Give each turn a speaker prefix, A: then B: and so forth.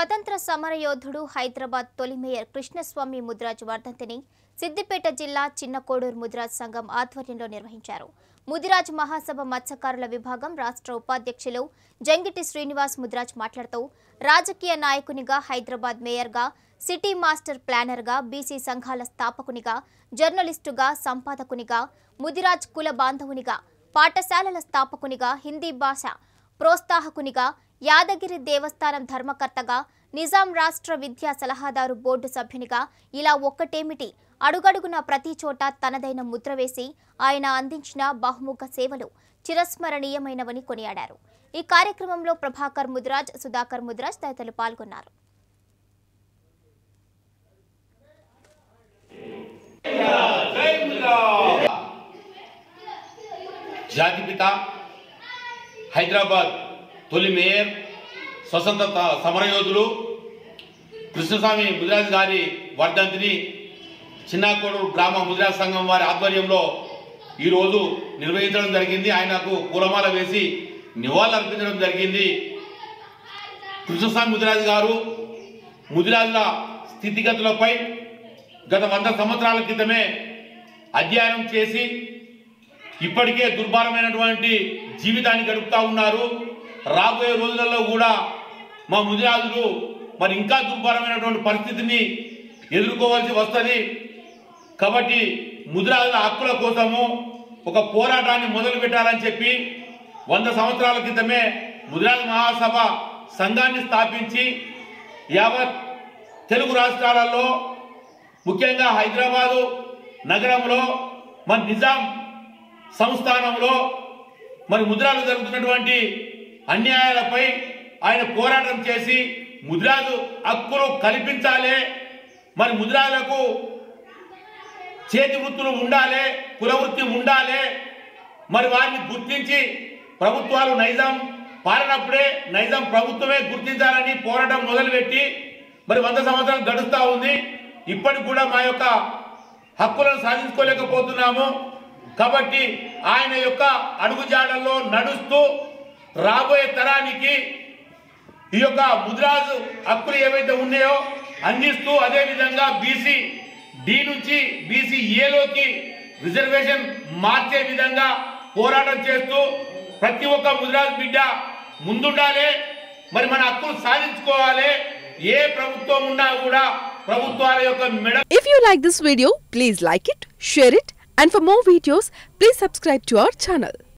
A: స్వతంత్ర సమరయోధుడు హైదరాబాద్ తొలి మేయర్ కృష్ణస్వామి ముద్రాజ్ వర్ధంతిని సిద్దిపేట జిల్లా చిన్న కోడూరు ముదిరాజ్ సంఘం ఆధ్వర్యంలో నిర్వహించారు ముదిరాజ్ మహాసభ మత్స్యకారుల విభాగం రాష్ట్ర ఉపాధ్యక్షులు జంగిటి శ్రీనివాస్ ముద్రాజ్ మాట్లాడుతూ రాజకీయ నాయకునిగా హైదరాబాద్ మేయర్గా సిటీ మాస్టర్ ప్లానర్గా బీసీ సంఘాల స్థాపకునిగా జర్నలిస్టుగా సంపాదకునిగా ముదిరాజ్ కుల బాంధవునిగా పాఠశాలల స్థాపకునిగా హిందీ భాష ప్రోత్సాహకునిగా యాదగిరి దేవస్థానం ధర్మకర్తగా నిజాం రాష్ట్ర విద్యా సలహాదారు బోర్డు సభ్యునిగా ఇలా ఒక్కటేమిటి అడుగడుగున ప్రతి చోట తనదైన ముద్ర వేసి ఆయన అందించిన బహుముఖ సేవలు చిరస్మరణీయమైనవని కొనియాడారు ఈ కార్యక్రమంలో ప్రభాకర్ ముద్రాజ్ సుధాకర్ ముద్రాజ్ తదితరులు పాల్గొన్నారు
B: జాతిపిత హైదరాబాద్ తొలి మేయర్ స్వతంత్ర సమరయోధులు కృష్ణస్వామి ముదిరాజ్ గారి వర్ధంతిని చిన్నాకోడూరు గ్రామ ముదిరాజ్ సంఘం వారి ఆధ్వర్యంలో ఈరోజు నిర్వహించడం జరిగింది ఆయనకు పూలమాల వేసి నివాళులు అర్పించడం జరిగింది కృష్ణస్వామి ముదిరాజ్ గారు ముదిరాజుల స్థితిగతులపై గత వంద సంవత్సరాల క్రితమే అధ్యయనం చేసి ఇప్పటికే దుర్భరమైనటువంటి జీవితాన్ని గడుపుతా ఉన్నారు రాబోయే రోజులలో కూడా మా ముదిరాజులు మరి ఇంకా దుర్భరమైనటువంటి పరిస్థితిని ఎదుర్కోవాల్సి వస్తుంది కాబట్టి ముదిరాజుల హక్కుల కోసము ఒక పోరాటాన్ని మొదలు పెట్టాలని చెప్పి వంద సంవత్సరాల క్రితమే ముదిరాజు మహాసభ సంఘాన్ని స్థాపించి యావత్ తెలుగు రాష్ట్రాలలో ముఖ్యంగా హైదరాబాదు నగరంలో మన నిజాం సంస్థానంలో మరి ముద్రాలు జరుగుతున్నటువంటి అన్యాయాలపై ఆయన పోరాటం చేసి ముద్రాలు హక్కులు కల్పించాలి మరి ముద్రాలకు చేతి వృత్తులు ఉండాలి కులవృత్తి ఉండాలి మరి వారిని గుర్తించి ప్రభుత్వాలు నైజాం పాలనప్పుడే నైజాం ప్రభుత్వమే గుర్తించాలని పోరాటం మొదలుపెట్టి మరి వంద సంవత్సరాలు గడుస్తూ ఉంది ఇప్పటికి కూడా మా యొక్క హక్కులను సాధించుకోలేకపోతున్నాము కాబట్టి ఆయన యొక్క అడుగుజాడల్లో నడుస్తూ రాబోయే తరానికి ఈ యొక్క ముద్రాజు హక్కులు ఏవైతే ఉన్నాయో అందిస్తూ అదే విధంగా బీసీ డి నుంచి బీసీ ఏలోకి రిజర్వేషన్ మార్చే విధంగా పోరాటం చేస్తూ ప్రతి ఒక్క ముద్రాజు బిడ్డ ముందుండాలి మరి మన హక్కులు సాధించుకోవాలి ఏ ప్రభుత్వం ఉన్నా కూడా ప్రభుత్వాల యొక్క మెడ
C: If you like this video, please like it, share it, and for more videos, please subscribe to our channel.